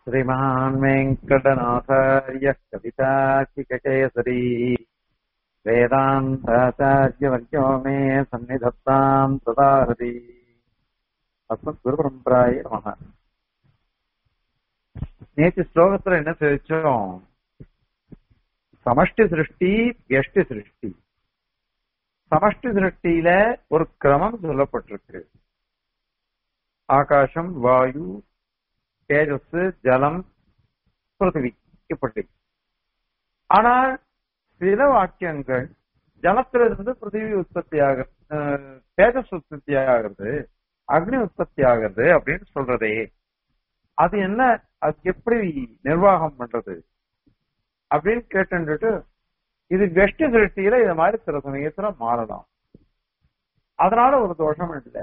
श्रीमान् वेङ्कटनाथार्यः कविताचिककेसरी वेदान्ताचार्यवर्यो मे सन्निधत्ताम् तदाहति அஸ்மத் குருபரம்பராய நமக நேற்று ஸ்லோகத்துல என்ன தெரிவிச்சோம் சமஷ்டி சிருஷ்டி எஷ்டி சிருஷ்டி சமஷ்டி சிருஷ்டியில ஒரு கிரமம் சொல்லப்பட்டிருக்கு ஆகாசம் வாயு தேஜஸ் ஜலம் பிருத்திவி இப்படி ஆனால் சில வாக்கியங்கள் ஜலத்திலிருந்து பிருத்திவி உற்பத்தி ஆக தேஜஸ் உற்பத்தி ஆகிறது அக்னி உற்பத்தி ஆகிறது அப்படின்னு சொல்றதே அது என்ன அது எப்படி நிர்வாகம் பண்றது அப்படின்னு கேட்டுட்டு இது வெஷ்டி சிருஷ்டியில இது மாதிரி சில சமயத்துல மாறலாம் அதனால ஒரு தோஷம் இல்லை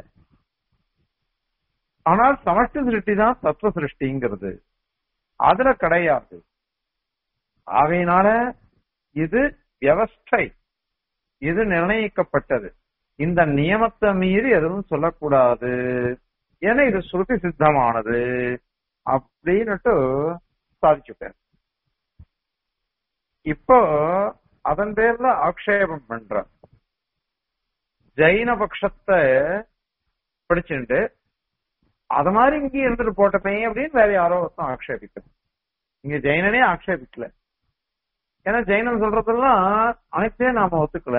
ஆனால் சமஷ்டி சிருஷ்டி தான் தத்துவ சிருஷ்டிங்கிறது அதுல கிடையாது ஆகையினால இது வியவஸ்தை இது நிர்ணயிக்கப்பட்டது இந்த நியமத்தை மீறி எதுவும் சொல்லக்கூடாது ஏன்னா இது ஸ்ருதி சித்தமானது அப்படின்னுட்டு சாதிச்சுட்டேன் இப்போ அதன் பேர்ல ஆக்ஷேபம் பண்ற ஜெயின பட்சத்தை படிச்சுட்டு அத மாதிரி இங்க இருந்துட்டு போட்டமே அப்படின்னு வேற யாரோ ஒருத்தன் ஆக்ஷேபிக்கணும் இங்க ஜெயினனே ஆக்ஷேபிக்கல ஏன்னா ஜெயினன் சொல்றதெல்லாம் அனைத்தையும் நாம ஒத்துக்கல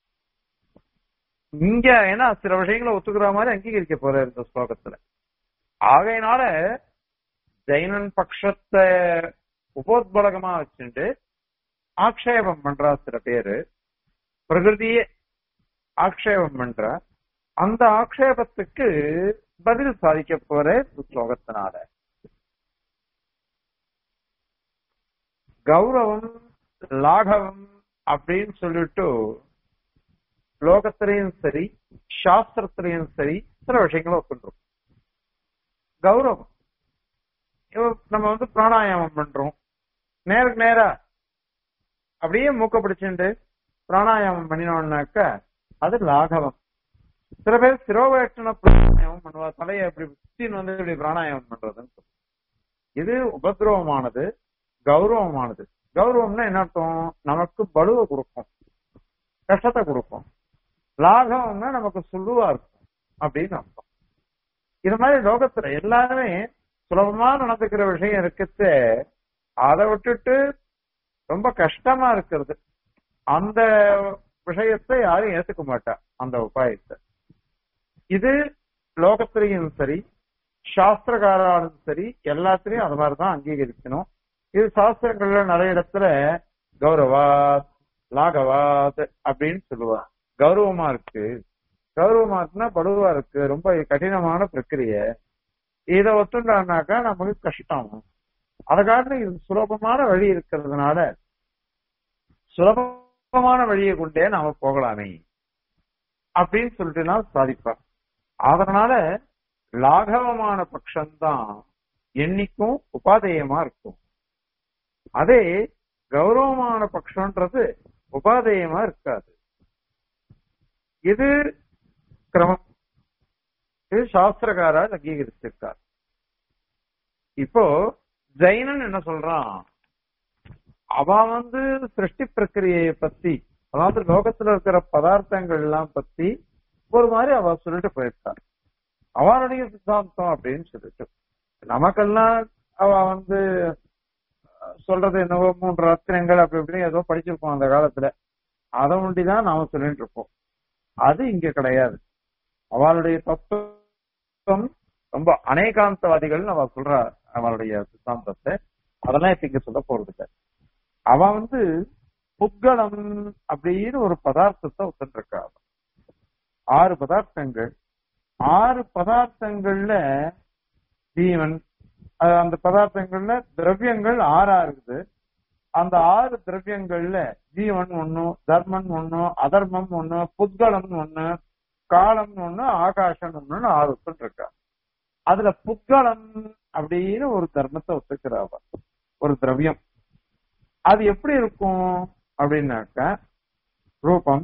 இங்க ஏன்னா சில விஷயங்களை ஒத்துக்கிற மாதிரி அங்கீகரிக்க போற இந்த ஸ்லோகத்துல ஆகையினால ஜெயினன் பட்சத்தை உபோத்பலகமா வச்சுட்டு ஆக்ஷேபம் பண்றா சில பேரு பிரகிருதியே ஆக்ஷேபம் பண்ற அந்த ஆக்ஷேபத்துக்கு பதில் சாதிக்க போற ஸ்லோகத்தினால கௌரவம் லாகவம் அப்படின்னு சொல்லிட்டு லோகத்திலையும் சரி சாஸ்திரத்திலையும் சரி சில விஷயங்களை ஒத்துன்றோம் கௌரவம் நம்ம வந்து பிராணாயாமம் பண்றோம் நேருக்கு நேரா அப்படியே மூக்க பிடிச்சுட்டு பிராணாயாமம் பண்ணினோம்னாக்க அது லாகவம் சில பேர் சிரோவேட்டன பிராணாயாமம் பண்ணுவா தலையை அப்படி சுத்தின்னு வந்து இப்படி பிராணாயாமம் பண்றதுன்னு இது உபதிரவமானது கௌரவமானது கௌரவம்னா என்ன அர்த்தம் நமக்கு பலுவை கொடுக்கும் கஷ்டத்தை கொடுக்கும் லாகவம்னா நமக்கு சுழுவா இருக்கும் அப்படின்னு அர்த்தம் இது மாதிரி லோகத்துல எல்லாருமே சுலபமா நடந்துக்கிற விஷயம் இருக்கிறது அதை விட்டுட்டு ரொம்ப கஷ்டமா இருக்கிறது அந்த விஷயத்தை யாரும் ஏத்துக்க மாட்டா அந்த உபாயத்தை இது லோகத்திலையும் சரி சாஸ்திரகாராலும் சரி எல்லாத்திலையும் அது மாதிரிதான் அங்கீகரிக்கணும் இது சாஸ்திரங்கள்ல நிறைய இடத்துல கௌரவாத் லாகவாத் அப்படின்னு சொல்லுவாங்க கௌரவமா இருக்கு கௌரவமா இருக்குன்னா படுவா இருக்கு ரொம்ப கடினமான பிரக்கிரிய இதை ஒத்துண்டானாக்கா நமக்கு கஷ்டம் அதை காரணம் இது சுலபமான வழி இருக்கிறதுனால சுலபமான வழியை கொண்டே நாம போகலாமே அப்படின்னு சொல்லிட்டு நான் சாதிப்பேன் அதனால லாகவமான பட்சம்தான் என்னைக்கும் உபாதேயமா இருக்கும் அதே கௌரவமான பட்சம்ன்றது உபாதேயமா இருக்காது இது கிரமம் இது சாஸ்திரகாரால் அங்கீகரிச்சிருக்கார் இப்போ ஜெயினன் என்ன சொல்றான் அவ வந்து சிருஷ்டி பிரக்கிரியை பத்தி அதாவது லோகத்துல இருக்கிற பதார்த்தங்கள் எல்லாம் பத்தி ஒரு மாதிரி அவ சொல்லிட்டு போயிருக்கார் அவனுடைய சித்தாந்தம் அப்படின்னு சொல்லிட்டு நமக்கெல்லாம் அவ வந்து சொல்றது என்னவோ மூன்று ரத்தினங்கள் அப்படி இப்படின்னு ஏதோ படிச்சிருப்போம் அந்த காலத்துல அதை ஒண்டிதான் நாம சொல்லிட்டு இருப்போம் அது இங்க கிடையாது அவளுடைய தத்துவம் ரொம்ப அநேகாந்தவாதிகள் அவ சொல்ற அவளுடைய சித்தாந்தத்தை அதெல்லாம் இப்ப இங்க சொல்ல போறது இல்லை அவ வந்து புக்கலம் அப்படின்னு ஒரு பதார்த்தத்தை ஒத்துருக்கா ஆறு பதார்த்தங்கள் ஆறு பதார்த்தங்கள்ல ஜீவன் அந்த பதார்த்தங்கள்ல திரவியங்கள் ஆறா இருக்குது அந்த ஆறு திரவியங்கள்ல ஜீவன் ஒண்ணு தர்மன் ஒண்ணு அதர்மம் ஒண்ணு புத்கலம் ஒண்ணு காலம் ஒண்ணு ஆகாஷம் ஒண்ணுன்னு ஆறு இருக்கா அதுல புத்கலம் அப்படின்னு ஒரு தர்மத்தை ஒத்துக்கிறாவ ஒரு திரவியம் அது எப்படி இருக்கும் அப்படின்னாக்க ரூபம்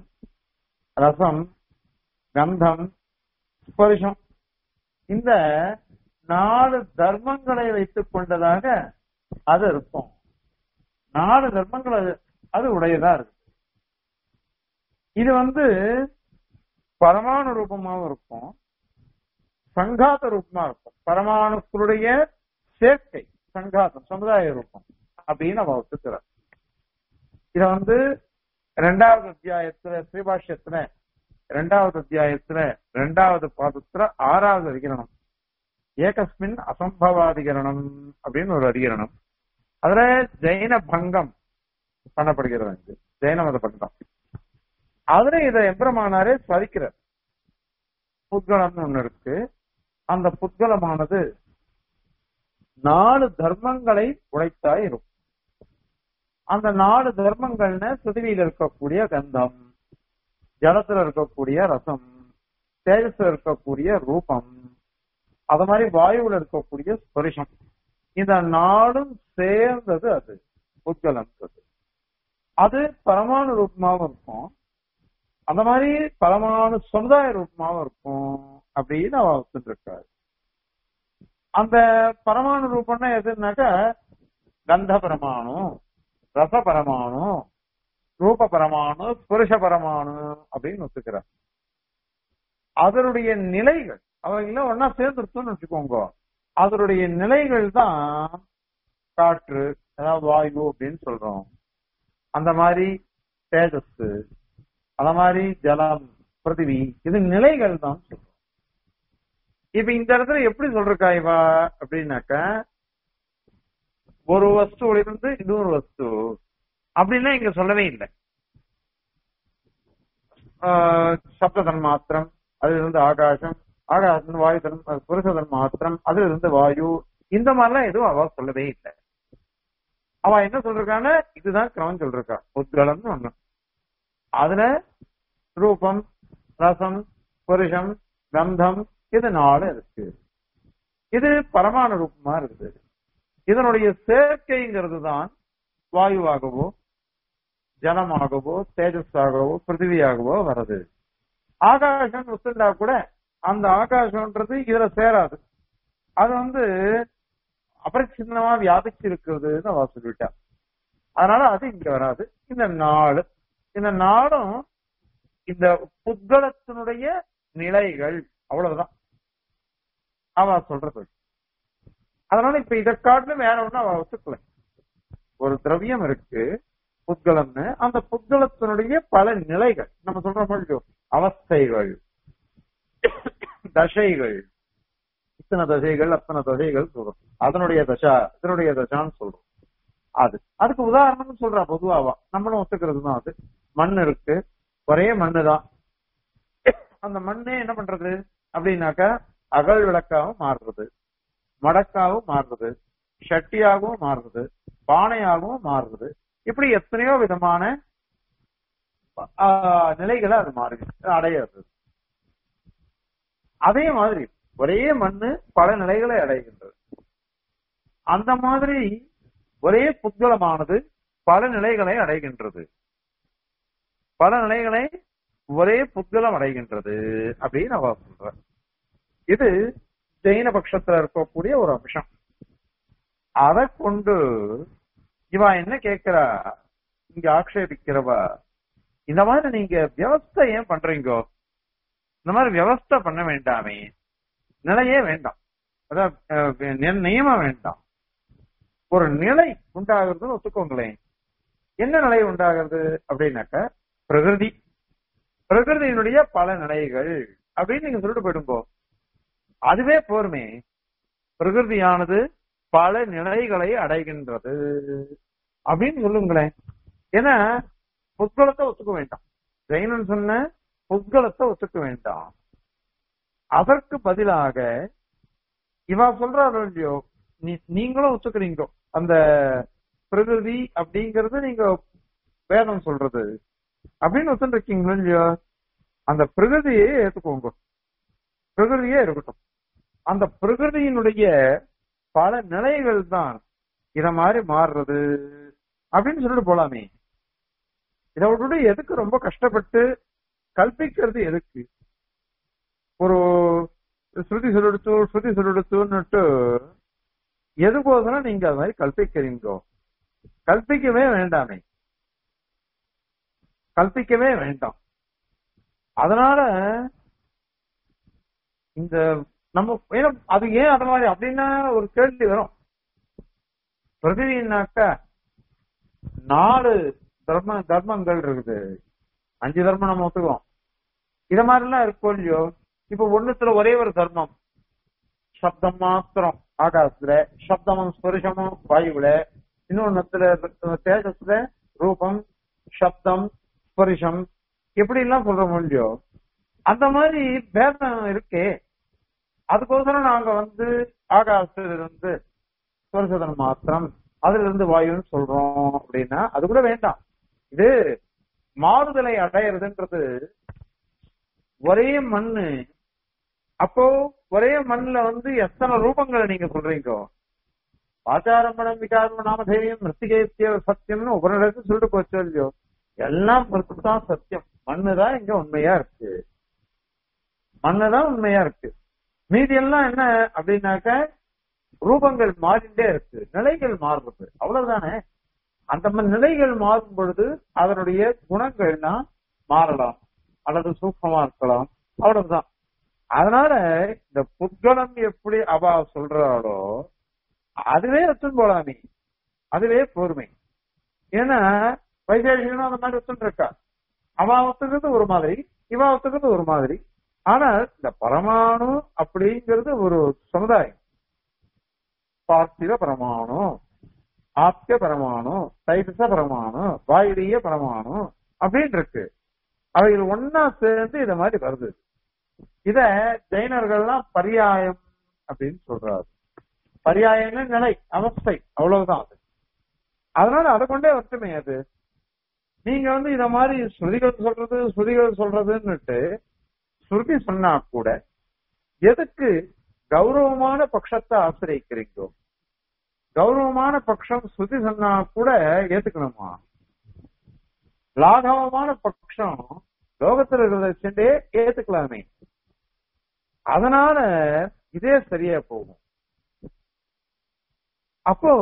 ரசம் கந்தம் ஸ்பரிசம் இந்த நாலு தர்மங்களை வைத்துக் கொண்டதாக அது இருக்கும் நாலு தர்மங்கள் அது அது உடையதா இருக்கு இது வந்து பரமாணு ரூபமாவும் இருக்கும் சங்காத ரூபமா இருக்கும் பரமாணுக்களுடைய சேர்க்கை சங்காதம் சமுதாய ரூபம் அப்படின்னு அவ ஒத்துக்கிறார் இத வந்து ரெண்டாவது அத்தியாயத்துல ஸ்ரீபாஷ்யத்துல ரெண்டாவது அத்தியாயத்துல ரெண்டாவது பாதத்துல ஆறாவது அதிகரணம் ஏகஸ்மின் அசம்பவாதிகரணம் அப்படின்னு ஒரு அதிகரணம் அதுல ஜெயின பங்கம் பண்ணப்படுகிறது இங்கு ஜெயின மத பங்கம் அதுல இதை எம்பெருமானாரே ஸ்மரிக்கிறார் புத்கலம்னு ஒண்ணு இருக்கு அந்த புத்கலமானது நாலு தர்மங்களை உழைத்தாய் இருக்கும் அந்த நாலு தர்மங்கள்னு பிருத்திவியில இருக்கக்கூடிய கந்தம் ஜலத்துல இருக்கக்கூடிய ரசம் தேஜஸ்ல இருக்கக்கூடிய ரூபம் அது மாதிரி வாயுவில் இருக்கக்கூடிய ஸ்பரிசம் இந்த நாடும் சேர்ந்தது அது புத்கலன்றது அது பரமாணு ரூபமாவும் இருக்கும் அந்த மாதிரி பரமாணு சமுதாய ரூபமாவும் இருக்கும் அப்படின்னு அவ இருக்காரு அந்த பரமாணு ரூபம்னா எதுனாக்கா கந்த பரமாணு ரச பரமாணு ரூப பரமாணு புருஷ பரமாணு அப்படின்னு ஒத்துக்கிறார் அதனுடைய நிலைகள் அவைகளும் ஒன்னா சேர்ந்துருச்சுன்னு வச்சுக்கோங்க அதனுடைய நிலைகள் தான் காற்று அதாவது வாயு அப்படின்னு சொல்றோம் அந்த மாதிரி தேஜஸ் அந்த மாதிரி ஜலம் பிருத்திவி இது நிலைகள் தான் சொல்றோம் இப்ப இந்த இடத்துல எப்படி சொல்றக்கா இவா அப்படின்னாக்க ஒரு வஸ்துவிலிருந்து இன்னொரு வஸ்து அப்படின்னா இங்க சொல்லவே இல்லை சப்த தன்மாத்திரம் அதுல இருந்து ஆகாசம் ஆகாசம் வாயு தன் புருஷ தன்மாத்திரம் அதுல இருந்து வாயு இந்த மாதிரிலாம் எதுவும் அவ சொல்லவே இல்லை அவ என்ன சொல்றான்னு இதுதான் கிரமம் சொல்றா உத்கலம்னு ஒண்ணு அதுல ரூபம் ரசம் புருஷம் கந்தம் இது நாலு இருக்கு இது பரமாணு ரூபமா இருக்குது இதனுடைய சேர்க்கைங்கிறது தான் வாயுவாகவோ ஜலமாகவோ தேஜஸாகவோ பிருத்திவியாகவோ வருது ஆகாசம் வச்சுட்டா கூட அந்த ஆகாசம்ன்றது இதுல சேராது அது வந்து அபரிச்சின்னமா வியாபிச்சு இருக்கிறதுன்னு அவ சொல்லிட்டா அதனால அது இங்க வராது இந்த நாடு இந்த நாடும் இந்த புத்கலத்தினுடைய நிலைகள் அவ்வளவுதான் அவ சொல்றது அதனால இப்ப இதை காட்டிலும் வேற ஒண்ணு அவ ஒத்துக்கல ஒரு திரவியம் இருக்கு புத்கலம்னு அந்த புத்கலத்தினுடைய பல நிலைகள் நம்ம சொல்ற மாதிரி அவஸ்தைகள் தசைகள் இத்தனை தசைகள் அத்தனை தசைகள் சொல்றோம் அதனுடைய தசா இதனுடைய தசான்னு சொல்றோம் அது அதுக்கு உதாரணம்னு சொல்றா பொதுவாவா நம்மளும் ஒத்துக்கிறது தான் அது மண் இருக்கு ஒரே மண்ணு தான் அந்த மண்ணே என்ன பண்றது அப்படின்னாக்கா அகல் விளக்காவும் மாறுறது மடக்காவும் மாறுறது ஷட்டியாகவும் மாறுறது பானையாகவும் மாறுறது இப்படி எத்தனையோ விதமான நிலைகளை அது மாறுது அடையிறது அதே மாதிரி ஒரே மண்ணு பல நிலைகளை அடைகின்றது அந்த மாதிரி ஒரே புத்கலமானது பல நிலைகளை அடைகின்றது பல நிலைகளை ஒரே புத்கலம் அடைகின்றது அப்படின்னு அவ சொல்ற இது ஜெயின பட்சத்துல இருக்கக்கூடிய ஒரு அம்சம் அதை கொண்டு இவா என்ன கேட்கிறா இங்க ஆக்ஷேபிக்கிறவா இந்த மாதிரி நீங்க வியவஸ்தை ஏன் பண்றீங்கோ இந்த மாதிரி வியவஸ்தை பண்ண வேண்டாமே நிலையே வேண்டாம் அதான் நியமம் வேண்டாம் ஒரு நிலை உண்டாகிறதுன்னு ஒத்துக்கோங்களேன் என்ன நிலை உண்டாகிறது அப்படின்னாக்க பிரகிருதி பிரகிருதியினுடைய பல நிலைகள் அப்படின்னு நீங்க சொல்லிட்டு போயிடுங்கோ அதுவே போருமே பிரகிருதியானது பல நிலைகளை அடைகின்றது அப்படின்னு சொல்லுங்களேன் ஏன்னா புத்கலத்தை ஒத்துக்க வேண்டாம் ஜெயினன் சொன்ன புத்கலத்தை ஒத்துக்க வேண்டாம் அதற்கு பதிலாக இவா சொல்றாரு இல்லையோ நீங்களும் ஒத்துக்கிறீங்க அந்த பிரகிருதி அப்படிங்கறது நீங்க வேதம் சொல்றது அப்படின்னு ஒத்துருக்கீங்களோ இல்லையோ அந்த பிரகிருதியே ஏத்துக்கோங்க பிரகிருதியே இருக்கட்டும் அந்த பிரகிருதியினுடைய பல நிலைகள் தான் இத மாதிரி மாறுறது அப்படின்னு சொல்லிட்டு போலாமே இதை விட்டுட்டு எதுக்கு ரொம்ப கஷ்டப்பட்டு கல்பிக்கிறது எதுக்கு ஒரு ஸ்ருதி சொல்லிடுத்து ஸ்ருதி சொல்லிடுத்துன்னுட்டு எதுக்கோசரம் நீங்க அது மாதிரி கல்பிக்கிறீங்களோ கல்பிக்கவே வேண்டாமே கல்பிக்கவே வேண்டாம் அதனால இந்த நம்ம ஏன்னா அது ஏன் அது மாதிரி அப்படின்னா ஒரு கேள்வி வரும் பிரதிவினாக்கா நாலு தர்ம தர்மங்கள் இருக்குது அஞ்சு தர்மம் நம்ம ஒத்துக்குவோம் இத மாதிரிலாம் இருக்கும் இல்லையோ இப்ப ஒண்ணுத்துல ஒரே ஒரு தர்மம் சப்தம் மாத்திரம் ஆகாசத்துல சப்தமும் ஸ்பரிசமும் வாயுல இன்னொன்னுத்துல தேஜஸ்ல ரூபம் சப்தம் ஸ்பரிசம் எப்படி எல்லாம் சொல்றோம் இல்லையோ அந்த மாதிரி பேதம் இருக்கே அதுக்கோசரம் நாங்க வந்து ஆகாசத்துல இருந்து ஸ்பரிசதன் மாத்திரம் அதுல இருந்து வாயுன்னு சொல்றோம் அப்படின்னா அது கூட வேண்டாம் இது மாறுதலை அடையிறதுன்றது ஒரே மண்ணு அப்போ ஒரே மண்ணுல வந்து எத்தனை ரூபங்களை நீங்க சொல்றீங்க ஆச்சாரம்பணம் விகாரம் நாமதேயம் மிருத்திகேத்திய சத்தியம்னு உபநிடத்து சொல்லிட்டு போச்சு இல்லையோ எல்லாம் தான் சத்தியம் மண்ணுதான் இங்க உண்மையா இருக்கு மண்ணுதான் உண்மையா இருக்கு மீதி எல்லாம் என்ன அப்படின்னாக்க ரூபங்கள் மாறிண்டே இருக்கு நிலைகள் மாறுறது அவ்வளவுதானே அந்த மாதிரி நிலைகள் மாறும் பொழுது அதனுடைய குணங்கள்னா மாறலாம் அல்லது சூக்மமா இருக்கலாம் அவ்வளவுதான் அதனால இந்த புத்கலம் எப்படி அவா சொல்றாளோ அதுவே எடுத்துன்னு போலாமே அதுவே பொறுமை ஏன்னா வைசேஷனும் அந்த மாதிரி ஒத்துன்னு இருக்கா அவா ஒத்துக்கிறது ஒரு மாதிரி இவா ஒத்துக்கிறது ஒரு மாதிரி ஆனால் இந்த பரமாணு அப்படிங்கிறது ஒரு சமுதாயம் பார்த்திவ பரமாணு ஆப்திய பரமாணு தைபிச பரமாணு வாயுடைய பரமாணு அப்படின்னு இருக்கு அவைகள் ஒன்னா சேர்ந்து இத மாதிரி வருது இத ஜெயினர்கள்லாம் பரியாயம் அப்படின்னு சொல்றாரு பரியாயம்னு நிலை அவஸ்தை அவ்வளவுதான் அது அதனால அதை கொண்டே வருத்தமே அது நீங்க வந்து இத மாதிரி ஸ்ருதிகள் சொல்றது ஸ்ருதிகள் சொல்றதுன்னுட்டு ஸ்ருதி சொன்னா கூட எதுக்கு கௌரவமான பட்சத்தை ஆசிரியக்கிறீங்களோ கௌரவமான பட்சம் ஸ்ருதி சொன்னா கூட ஏத்துக்கணுமா லாகவமான பட்சம் லோகத்துல இருக்கிறத சென்றே ஏத்துக்கலாமே அதனால இதே சரியா போகும் அப்போ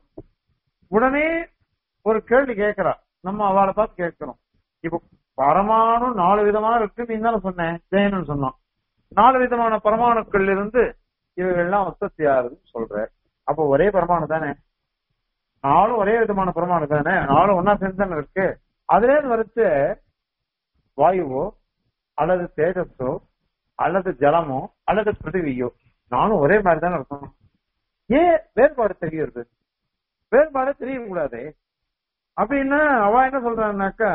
உடனே ஒரு கேள்வி கேட்கிறா நம்ம அவளை பார்த்து கேட்கிறோம் இப்போ பரமாணு நாலு விதமா இருக்கு நீ தானே சொன்னேன் ஜெயனன் சொன்னான் நாலு விதமான பரமாணுக்கள் இருந்து இவைகள்லாம் உற்பத்தி ஆகுதுன்னு சொல்ற அப்போ ஒரே பரமாணு தானே நாலும் ஒரே விதமான பரமாணு தானே நாலும் ஒன்னா சேர்ந்து தானே இருக்கு அதுல இருந்து வரைச்சு வாயுவோ அல்லது தேஜஸோ அல்லது ஜலமோ அல்லது பிருத்திவியோ நானும் ஒரே மாதிரி தானே இருக்கணும் ஏன் வேறுபாடு தெரியுது வேறுபாடு தெரியக்கூடாது அப்படின்னா அவ என்ன சொல்றான்னாக்கா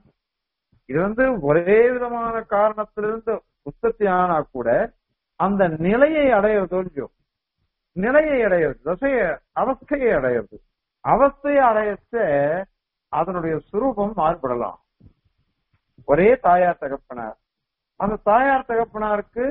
இது வந்து ஒரே விதமான காரணத்திலிருந்து உற்பத்தி ஆனா கூட அந்த நிலையை அடையிறது இல்லையோ நிலையை அடையிறது தசைய அவஸ்தையை அடையிறது அவஸ்தையை அடையச்ச அதனுடைய சுரூபம் மாறுபடலாம் ஒரே தாயார் தகப்பனார் அந்த தாயார் தகப்பனாருக்கு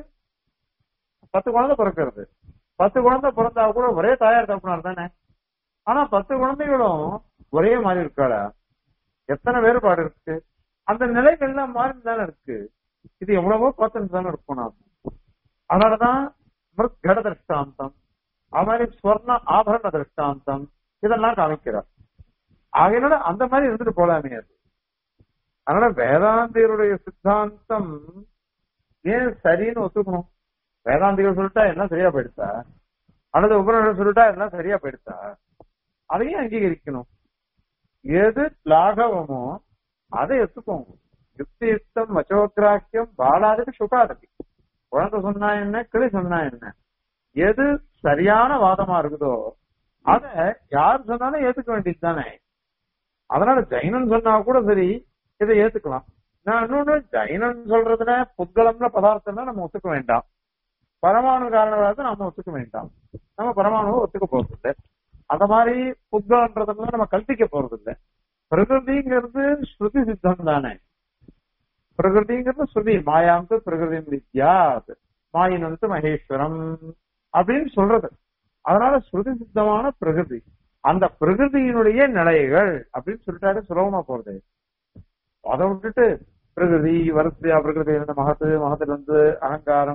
பத்து குழந்தை பிறக்கிறது பத்து குழந்தை பிறந்தா கூட ஒரே தாயார் தகப்பனார் தானே ஆனா பத்து குழந்தைகளும் ஒரே மாதிரி இருக்காளா எத்தனை வேறுபாடு இருக்கு அந்த நிலைகள்லாம் மாறி தானே இருக்கு இது எவ்வளவோ பார்த்துட்டு தானே இருக்கும் நாம் அதனாலதான் மிருத்கட திருஷ்டாந்தம் அது மாதிரி ஸ்வர்ண ஆபரண திருஷ்டாந்தம் இதெல்லாம் காமிக்கிறார் ஆகையினால அந்த மாதிரி இருந்துட்டு போலாமே அது அதனால வேதாந்தியருடைய சித்தாந்தம் ஏன் சரின்னு ஒத்துக்கணும் வேதாந்திகள் சொல்லிட்டா எல்லாம் சரியா போயிடுதா அல்லது உபநிடம் சொல்லிட்டா எல்லாம் சரியா போயிடுதா அதையும் அங்கீகரிக்கணும் எது லாகவமோ அதை எடுத்துக்கோங்க யுக்தி யுக்தம் வச்சோகிராக்கியம் பாலாதுக்கு சுகாதபி குழந்தை சொன்னா என்ன கிளி சொன்னா என்ன எது சரியான வாதமா இருக்குதோ அத யார் சொன்னாலும் ஏத்துக்க வேண்டியது தானே அதனால ஜெயினன் சொன்னா கூட சரி இதை ஏத்துக்கலாம் நான் இன்னொன்னு ஜெயினன் சொல்றதுல புத்கலம்ல பதார்த்தம்னா நம்ம ஒத்துக்க வேண்டாம் பரமாணு காரணத்தை நம்ம ஒத்துக்க வேண்டாம் நம்ம பரமாணுவை ஒத்துக்க போறது இல்லை அந்த மாதிரி புத்கலன்றதெல்லாம் நம்ம கல்பிக்க போறது இல்லை பிரகிருதிங்கிறது ஸ்ருதி சித்தம் தானே பிரகிருதிங்கிறது ஸ்ருதி மாயாந்து பிரகிருதி வித்யாத் மாயினந்து மகேஸ்வரம் அப்படின்னு சொல்றது அதனால ஸ்ருதி சித்தமான பிரகிருதி அந்த பிரகிருதியினுடைய நிலைகள் அப்படின்னு சொல்லிட்டாரு சுலபமா போறது அதை விட்டுட்டு பிரகிருதி வரிசையா பிரகிருதி இருந்த மகத்து மகத்துல இருந்து அகங்காரம்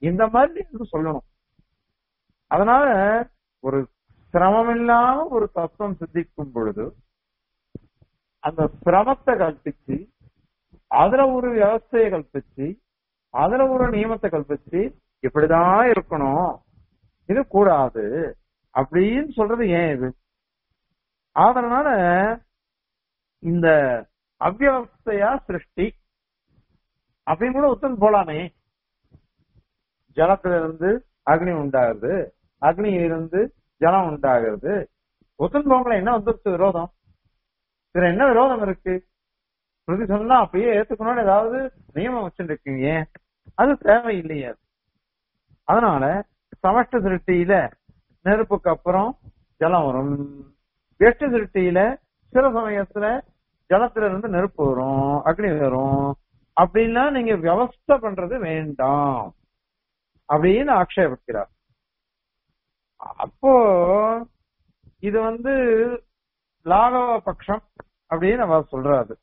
இந்த மாதிரி இது சொல்லணும் அதனால ஒரு சிரமம் இல்லாம ஒரு தத்துவம் சித்திக்கும் பொழுது அந்த சிரமத்தை கல்பிச்சு அதுல ஒரு வியவஸ்தையை கல்பிச்சு அதுல ஒரு நியமத்தை கல்பிச்சு இப்படிதான் இருக்கணும் இது கூடாது அப்படின்னு சொல்றது ஏன் இது அதனால இந்த அவ்வவஸ்தையா சிருஷ்டி அப்படின்னு கூட ஒத்துன்னு போலாமே ஜலத்துல இருந்து அக்னி உண்டாகுது அக்னியிலிருந்து ஜலம் உண்டாகிறது ஒத்துன்னு போங்களேன் என்ன வந்துருச்சு விரோதம் இதுல என்ன விரோதம் இருக்கு ஸ்ருதி சொன்னா அப்பயே ஏத்துக்கணும்னு ஏதாவது நியமம் வச்சுருக்கீங்க அது தேவையில்லையே அதனால சமஷ்ட சிருஷ்டியில நெருப்புக்கு அப்புறம் ஜலம் வரும் எட்டு சிருஷ்டியில சில சமயத்துல ஜலத்துல இருந்து நெருப்பு வரும் அக்னி வரும் அப்படின்னா நீங்க வியவஸ்தை பண்றது வேண்டாம் அப்படின்னு ஆக்ஷேபிக்கிறார் அப்போ இது வந்து லாகவ பட்சம் அப்படின்னு அவர் சொல்றாரு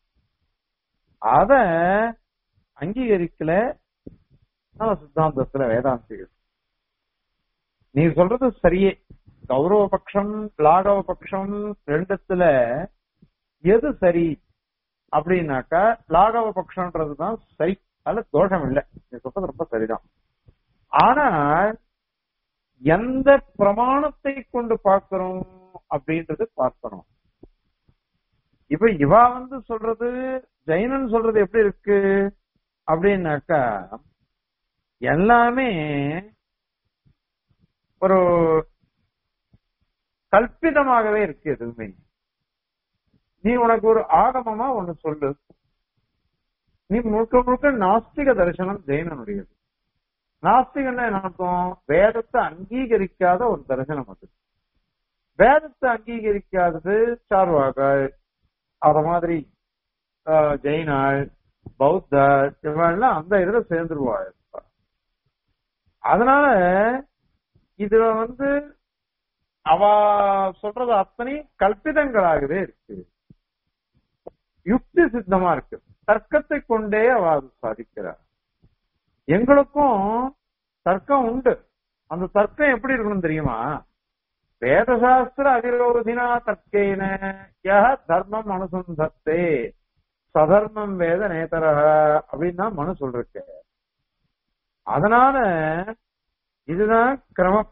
அத அங்கீகரிக்கல நம்ம சித்தாந்தத்துல வேதாந்திகள் நீ சொல்றது சரியே கௌரவ பட்சம் லாகவ பட்சம் ரெண்டுத்துல எது சரி அப்படின்னாக்கா லாகவ பட்சம்ன்றதுதான் சரி அதுல தோஷம் இல்லை நீ சொல்றது ரொம்ப சரிதான் ஆனால் எந்த பிரமாணத்தை கொண்டு பார்க்கிறோம் அப்படின்றது பார்க்கணும் இப்ப இவா வந்து சொல்றது ஜெயினன் சொல்றது எப்படி இருக்கு அப்படின்னாக்கா எல்லாமே ஒரு கல்பிதமாகவே இருக்கு எதுவுமே நீ உனக்கு ஒரு ஆகமமா ஒண்ணு சொல்லு நீ முழுக்க முழுக்க நாஸ்திக தரிசனம் ஜெயினனுடையது நாஸ்திகன்னா என்ன அர்த்தம் வேதத்தை அங்கீகரிக்காத ஒரு தரிசனம் அது வேதத்தை அங்கீகரிக்காதது சார்வாகள் அத மாதிரி ஜெயினாள் பௌத்தர் இவெல்லாம் அந்த இதுல சேர்ந்துருவாள் அதனால இதுல வந்து அவ சொல்றது அத்தனை கல்பிதங்களாகவே இருக்கு யுக்தி சித்தமா இருக்கு தர்க்கத்தை கொண்டே அவ அது சாதிக்கிறார் எங்களுக்கும் தர்க்கம் உண்டு அந்த தர்க்கம் எப்படி இருக்கணும் தெரியுமா வேதசாஸ்திர அவிரோதினா தர்க்கேன யஹ தர்மம் அனுசந்தத்தே சதர்மம் வேத நேதரக அப்படின்னு தான் மனு சொல்றேன் அதனால இதுதான் கிரமம்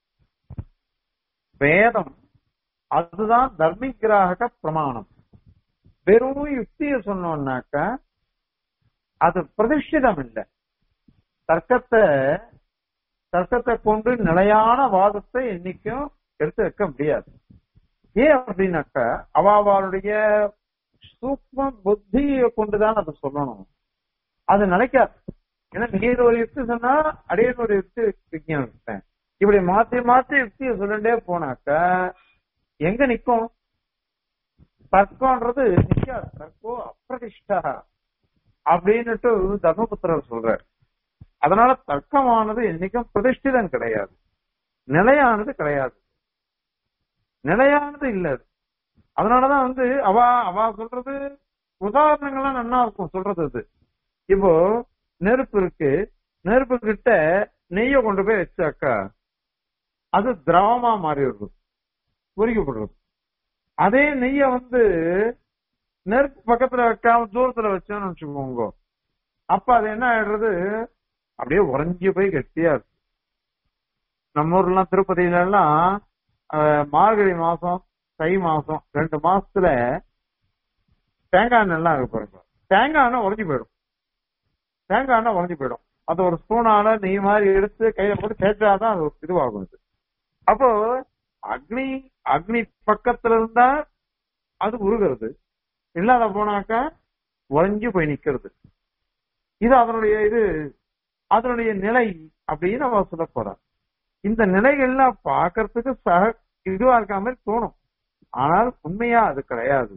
வேதம் அதுதான் தர்மிகிராக பிரமாணம் வெறும் யுக்திய சொன்னோம்னாக்க அது பிரதிஷ்டிதம் இல்லை தர்க்கத்தை தர்க்கத்தை கொண்டு நிலையான வாதத்தை என்னைக்கும் எடுத்து வைக்க முடியாது ஏன் அப்படின்னாக்க அவளுடைய சூக்ம புத்தியை கொண்டுதான் அதை சொல்லணும் அது நினைக்காது ஏன்னா நீர் ஒரு யுக்தி சொன்னா அடியன் ஒரு யுக்தி விஞ்ஞானிப்பேன் இப்படி மாத்தி மாத்தி யுக்தியை சொல்லிட்டே போனாக்க எங்க நிக்கும் தர்க்கம்ன்றது நிக்காது தர்க்கோ அப்பிரதிஷ்டா அப்படின்னுட்டு தர்மபுத்திரர் சொல்றார் அதனால தர்க்கமானது என்னைக்கும் பிரதிஷ்டிதம் கிடையாது நிலையானது கிடையாது நிலையானது இல்ல அது அதனாலதான் வந்து அவ அவ சொல்றது உதாரணங்கள்லாம் நல்லா இருக்கும் சொல்றது அது இப்போ நெருப்பு இருக்கு நெருப்பு கிட்ட நெய்ய கொண்டு போய் வச்சாக்கா அது திரவமா மாறிடுறது பொறிக்கப்படுறது அதே நெய்ய வந்து நெருப்பு பக்கத்துல வைக்காம தூரத்துல வச்சோம்னு வச்சுக்கோங்க அப்ப அது என்ன ஆயிடுறது அப்படியே உறைஞ்சி போய் கெட்டியா இருக்கு நம்ம ஊர்ல எல்லாம் திருப்பதியில எல்லாம் மார்கழி மாசம் தை மாசம் ரெண்டு மாசத்துல தேங்காய் எண்ணெய் இருக்கு பாருங்க தேங்காய் எண்ணெய் உறைஞ்சி போயிடும் தேங்காய் எண்ணெய் உறைஞ்சி போயிடும் அது ஒரு ஸ்பூனால நெய் மாதிரி எடுத்து கையில போட்டு தேய்ச்சாதான் அது இதுவாகும் இது அப்போ அக்னி அக்னி பக்கத்துல இருந்தா அது உருகிறது இல்லாத போனாக்கா உறைஞ்சு போய் நிக்கிறது இது அதனுடைய இது அதனுடைய நிலை அப்படின்னு அவ சொல்ல போறான் இந்த நிலைகள்லாம் பாக்குறதுக்கு சக இதுவா இருக்க மாதிரி தோணும் ஆனால் உண்மையா அது கிடையாது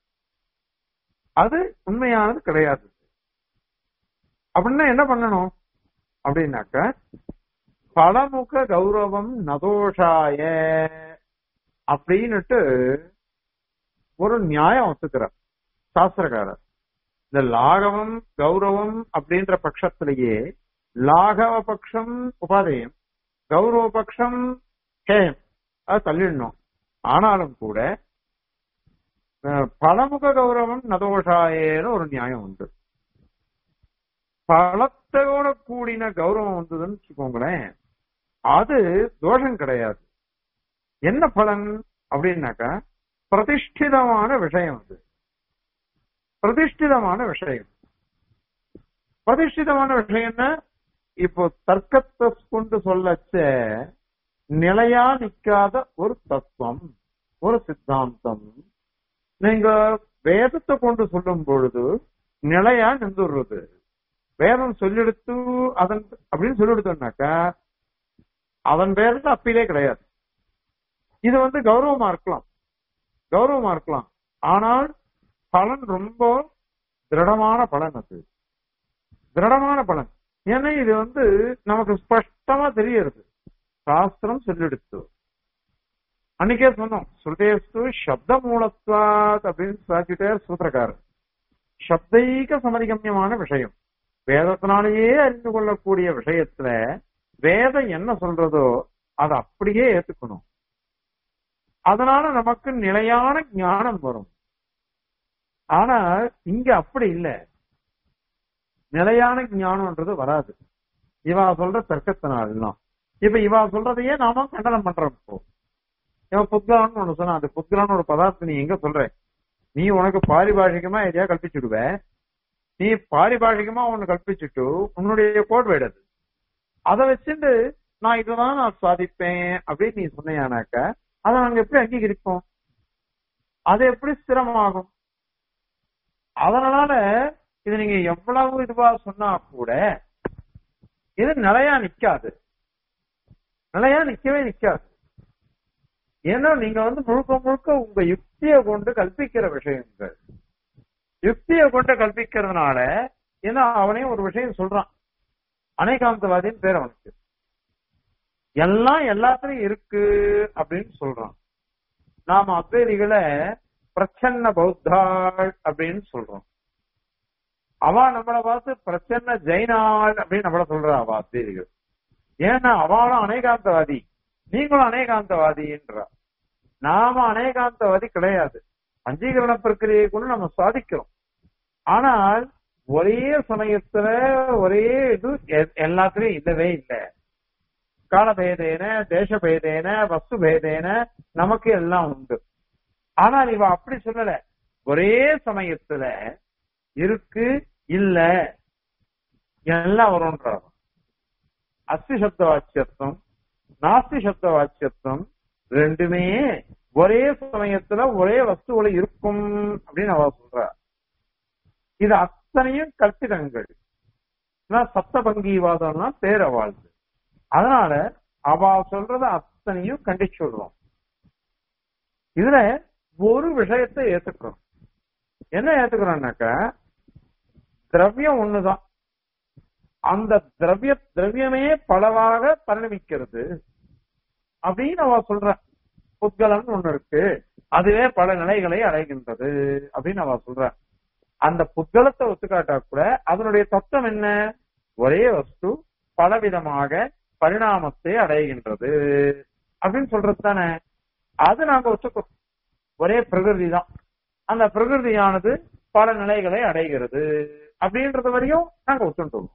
அது உண்மையானது கிடையாது அப்படின்னா என்ன பண்ணணும் அப்படின்னாக்க பலமுக கௌரவம் நதோஷாய அப்படின்னுட்டு ஒரு நியாயம் ஒத்துக்கிறார் சாஸ்திரக்காரர் இந்த லாகவம் கௌரவம் அப்படின்ற பட்சத்திலேயே லாகவ பட்சம் உபாதேயம் கௌரவ பட்சம் ஹேயம் அது தள்ளிடணும் ஆனாலும் கூட அஹ், பலமுக கௌரவம் நதோஷாயேன்னு ஒரு நியாயம் உண்டு பலத்தோட கூடின கௌரவம் வந்ததுன்னு வச்சுக்கோங்களேன் அது தோஷம் கிடையாது என்ன பலன் அப்படின்னாக்கா பிரதிஷ்டிதமான விஷயம் அது பிரதிஷ்டிதமான விஷயம் பிரதிஷ்டிதமான விஷயம்னா இப்போ தர்க்கத்தை கொண்டு சொல்லச்ச நிலையா நிக்காத ஒரு தத்துவம் ஒரு சித்தாந்தம் நீங்க வேதத்தை கொண்டு சொல்லும் பொழுது நிலையா நின்றுடுறது வேதம் சொல்லெடுத்து அதன் அப்படின்னு சொல்லிடுத்தோம்னாக்கா அதன் பேருக்கு அப்பீலே கிடையாது இது வந்து கௌரவமா இருக்கலாம் கௌரவமா இருக்கலாம் ஆனால் பலன் ரொம்ப திருடமான பலன் அது திருடமான பலன் ஏன்னா இது வந்து நமக்கு ஸ்பஷ்டமா தெரியறது சாஸ்திரம் சொல்லிடுத்து அன்னைக்கே சொன்னோம் ஸ்ருதேஸ்து சப்த மூலத்வாத் அப்படின்னு சாட்சிட்டே சூத்திரக்காரர் சப்தைக சமதிகமியமான விஷயம் வேதத்தினாலேயே அறிந்து கொள்ளக்கூடிய விஷயத்துல வேதம் என்ன சொல்றதோ அதை அப்படியே ஏத்துக்கணும் அதனால நமக்கு நிலையான ஞானம் வரும் ஆனா இங்க அப்படி இல்லை நிலையான ஞானம்ன்றது வராது இவா சொல்ற தர்க்கத்தினாலாம் இப்ப இவா சொல்றதையே நாம கண்டனம் பண்றோம் இப்போ இவன் புத்கலான்னு ஒண்ணு சொன்னா அந்த புத்கலான்னு ஒரு பதார்த்தம் நீ எங்க சொல்ற நீ உனக்கு பாரிபாஷிகமா எதையா கல்பிச்சுடுவ நீ பாரிபாஷிகமா ஒண்ணு கல்பிச்சுட்டு உன்னுடைய கோட் வேடது அதை வச்சுட்டு நான் இதுதான் நான் சாதிப்பேன் அப்படின்னு நீ சொன்னையானாக்க அதை நாங்க எப்படி அங்கீகரிப்போம் அது எப்படி ஸ்திரமாகும் அதனால இது நீங்க எவ்வளவு இதுவா சொன்னா கூட இது நிலையா நிக்காது நிலையா நிக்கவே நிக்காது ஏன்னா நீங்க வந்து முழுக்க முழுக்க உங்க யுக்தியை கொண்டு கல்பிக்கிற விஷயங்கள் யுக்தியை கொண்டு கல்பிக்கிறதுனால ஏன்னா அவனே ஒரு விஷயம் சொல்றான் அனைகாந்தவாதின்னு பேர் அவனுக்கு எல்லாம் எல்லாத்துலயும் இருக்கு அப்படின்னு சொல்றான் நாம அத்வைதிகளை பிரச்சன்ன பௌத்தாள் அப்படின்னு சொல்றோம் அவ நம்மளை பார்த்து பிரச்சன்ன ஜெயினாள் அப்படின்னு நம்மள சொல்றா அவ அத்வைதிகள் ஏன்னா அவளும் அநேகாந்தவாதி நீங்களும் அநேகாந்தவாதின்றா நாம அநேகாந்தவாதி கிடையாது பஞ்சீகரண பிரக்கிரியை கூட நம்ம சாதிக்கிறோம் ஆனால் ஒரே சமயத்துல ஒரே இது எ- எல்லாத்துலயும் இல்லவே இல்லை காலபேதேன தேசபேதேன வஸ்து பேதேன நமக்கு எல்லாம் உண்டு ஆனால் இவ அப்படி சொல்லல ஒரே சமயத்துல இருக்கு இல்ல எல்லாம் வரும்ன்றார் அஸ்தி சப்த வாச்சியத்துவம் நாஸ்தி சப்த வாச்சியத்துவம் ரெண்டுமே ஒரே சமயத்துல ஒரே வஸ்துவோட இருக்கும் அப்படின்னு அவ சொல்றா இது அத்தனையும் கற்பிதங்கள் சப்தபங்கிவாதம்னா பேர வாழ்ந்து அதனால அவ சொல்றத அத்தனையும் கண்டிச்சு விடுறோம் இதுல ஒரு விஷயத்தை ஏத்துக்கிறோம் என்ன ஏத்துக்கிறோம்னாக்கா திரவியம் ஒண்ணுதான் அந்த திரவிய திரவியமே பலவாக பரிணமிக்கிறது அப்படின்னு அவ சொல்ற புத்கலம் ஒண்ணு இருக்கு அதுவே பல நிலைகளை அடைகின்றது அப்படின்னு அவ சொல்ற அந்த புத்கலத்தை ஒத்துக்காட்டா கூட அதனுடைய தத்துவம் என்ன ஒரே வஸ்து பலவிதமாக பரிணாமத்தை அடைகின்றது அப்படின்னு சொல்றது தானே அது நாங்க ஒத்துக்கிறோம் ஒரே பிரகிருதி தான் அந்த பிரகிருதியானது பல நிலைகளை அடைகிறது அப்படின்றது வரையும் நாங்க ஒத்துட்டோம்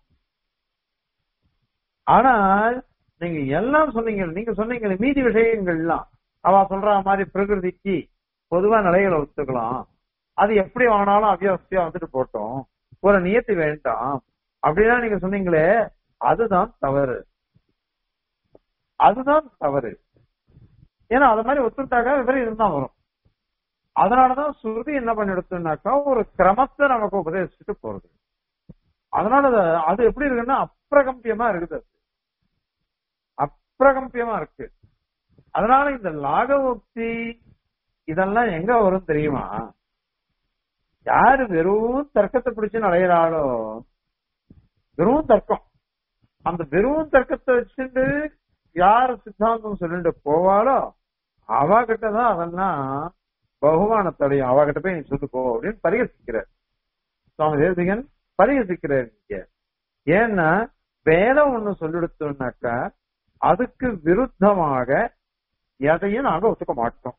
ஆனால் நீங்க எல்லாம் சொன்னீங்க நீங்க சொன்னீங்க மீதி விஷயங்கள்லாம் அவ சொல்ற மாதிரி பிரகிருதிக்கு பொதுவா நிலைகளை ஒத்துக்கலாம் அது எப்படி ஆனாலும் அவியவஸ்தையா வந்துட்டு போட்டோம் ஒரு நியத்தி வேண்டாம் அப்படின்னா நீங்க சொன்னீங்களே அதுதான் தவறு அதுதான் தவறு ஏன்னா அது மாதிரி ஒத்துட்டாக்கா விபரீதம் தான் வரும் அதனாலதான் சுருதி என்ன பண்ணிடுச்சுனாக்கா ஒரு கிரமத்தை நமக்கு உபதேசிச்சுட்டு போறது அதனால அது- அது எப்படி இருக்குன்னா அப்பிரகம்பியமா இருக்குது அது அப்பிரகம்பியமா இருக்கு அதனால இந்த லாகவோக்தி இதெல்லாம் எங்க வரும் தெரியுமா யாரு வெறும் தர்க்கத்தை பிடிச்சு அடையிறாளோ வெறும் தர்க்கம் அந்த வெறும் தர்க்கத்தை வச்சுட்டு யார் சித்தாந்தம் சொல்லிட்டு போவாளோ அவ கிட்டதான் அதெல்லாம் பகுமானத்தடையும் அவ கிட்ட போய் நீ சொல்லு போ அப்படின்னு பரிகசிக்கிறார் சுவாமி தேசிகன் பரிகசிக்கிறார் இங்க ஏன்னா வேதம் ஒண்ணு சொல்லிடுத்தோம்னாக்கா அதுக்கு விருத்தமாக எதையும் நாங்க ஒத்துக்க மாட்டோம்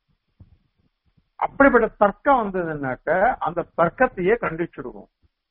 அப்படிப்பட்ட தர்க்கம் வந்ததுன்னாக்க அந்த தர்க்கத்தையே கண்டிச்சிடுவோம்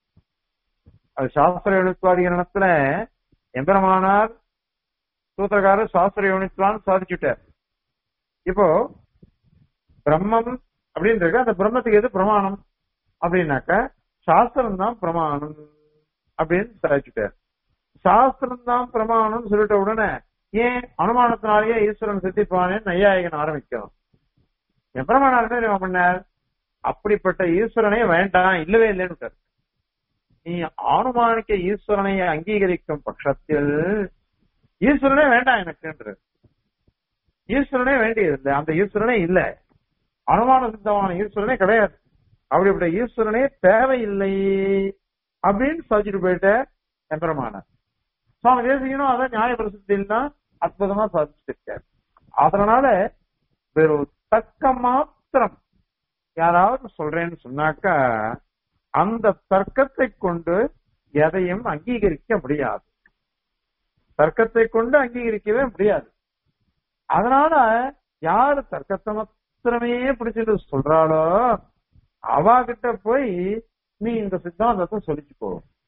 அது சாஸ்திர எழுத்துவாதிகரணத்துல எம்பெருமானார் சூத்திரக்காரர் சாஸ்திர யூனித்வான்னு சாதிச்சுட்டார் இப்போ பிரம்மம் அப்படின்னு இருக்கு அந்த பிரம்மத்துக்கு எது பிரமாணம் அப்படின்னாக்க சாஸ்திரம் தான் பிரமாணம் அப்படின்னு சாதிச்சுட்டார் சாஸ்திரம் தான் பிரமாணம் சொல்லிட்ட உடனே ஏன் அனுமானத்தினாலேயே ஈஸ்வரன் சித்திப்பானே நையாயிகன் ஆரம்பிக்கிறோம் எப்பிரமாணம் என்ன பண்ணார் அப்படிப்பட்ட ஈஸ்வரனே வேண்டாம் இல்லவே இல்லைன்னு நீ ஆனுமானிக்க ஈஸ்வரனை அங்கீகரிக்கும் பட்சத்தில் ஈஸ்வரனே வேண்டாம் எனக்குன்றது ஈஸ்வரனே வேண்டியதில்லை அந்த ஈஸ்வரனே இல்ல அனுமான சித்தமான ஈஸ்வரனே கிடையாது அப்படிப்பட்ட ஈஸ்வரனே தேவையில்லை அப்படின்னு சாதிச்சுட்டு போயிட்ட எம்பெருமானார் சுவாமி தேசிகனும் அதான் நியாய பிரசித்தியில் தான் அற்புதமா சாதிச்சிருக்காரு அதனால வெறும் தக்க மாத்திரம் யாராவது சொல்றேன்னு சொன்னாக்கா அந்த தர்க்கத்தை கொண்டு எதையும் அங்கீகரிக்க முடியாது தர்க்கத்தை கொண்டு அங்கீகரிக்கவே முடியாது அதனால யாரு தர்க்கத்தை மாத்திரமே பிடிச்சிட்டு சொல்றாளோ அவ கிட்ட போய் நீ இந்த சித்தாந்தத்தை சொல்லிச்சுக்கோ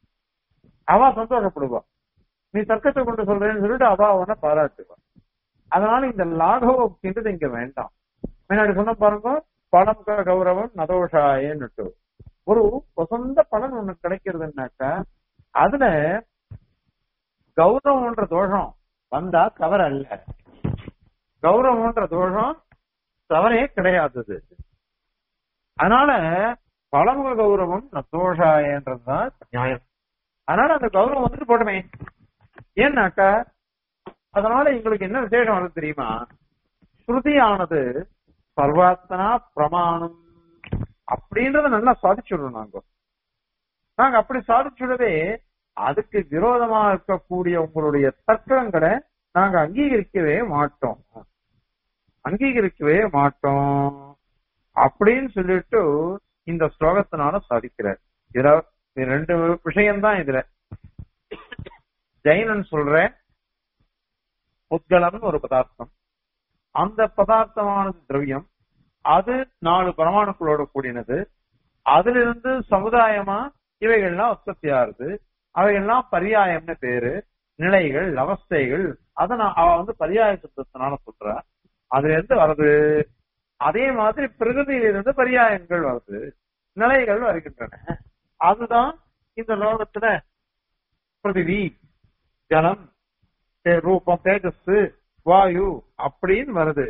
அவ சந்தோஷப்படுவா நீ தர்க்கத்தை கொண்டு சொல்றேன்னு சொல்லிட்டு அவ அவனை பாராட்டுவா அதனால இந்த லாகவன்றது இங்க வேண்டாம் முன்னாடி சொன்ன பாருங்க பலம் கௌரவம் நதோஷாயன்னுட்டு ஒரு வசந்த பலன் ஒண்ணு கிடைக்கிறதுனாக்கா அதுல கௌரவம்ன்ற தோஷம் வந்தா தவறு அல்ல கௌரவம்ன்ற தோஷம் தவறே கிடையாதது அதனால பழமுக கௌரவம் நத்தோஷாயன்றதுதான் நியாயம் அதனால அந்த கௌரவம் வந்துட்டு போட்டுமே ஏன்னாக்கா அதனால எங்களுக்கு என்ன விசேஷம் வருது தெரியுமா ஸ்ருதியானது சர்வாத்தனா பிரமாணம் அப்படின்றத நல்லா சாதிச்சுடுறோம் நாங்க நாங்க அப்படி சாதிச்சுடவே அதுக்கு விரோதமா இருக்கக்கூடிய உங்களுடைய தர்க்கங்களை நாங்க அங்கீகரிக்கவே மாட்டோம் அங்கீகரிக்கவே மாட்டோம் அப்படின்னு சொல்லிட்டு இந்த ஸ்லோகத்தினால சாதிக்கிறார் இதுல ரெண்டு விஷயம்தான் இதுல ஜெயினன் சொல்ற புத்கலம்னு ஒரு பதார்த்தம் அந்த பதார்த்தமானது திரவியம் அது நாலு பரமாணுக்களோட கூடினது அதுல இருந்து சமுதாயமா இவைகள்லாம் உற்பத்தி ஆகுது அவைகள்லாம் பரியாயம்னு பேரு நிலைகள் அவஸ்தைகள் அத நான் அவ வந்து பரியாய சுத்தத்தினால சொல்றா அதுல இருந்து வருது அதே மாதிரி பிரகிருதியிலிருந்து பரியாயங்கள் வருது நிலைகள் வருகின்றன அதுதான் இந்த லோகத்துல பிருத்திவி ஜலம் ரூபம் தேஜஸ் வாயு அப்படின்னு வருது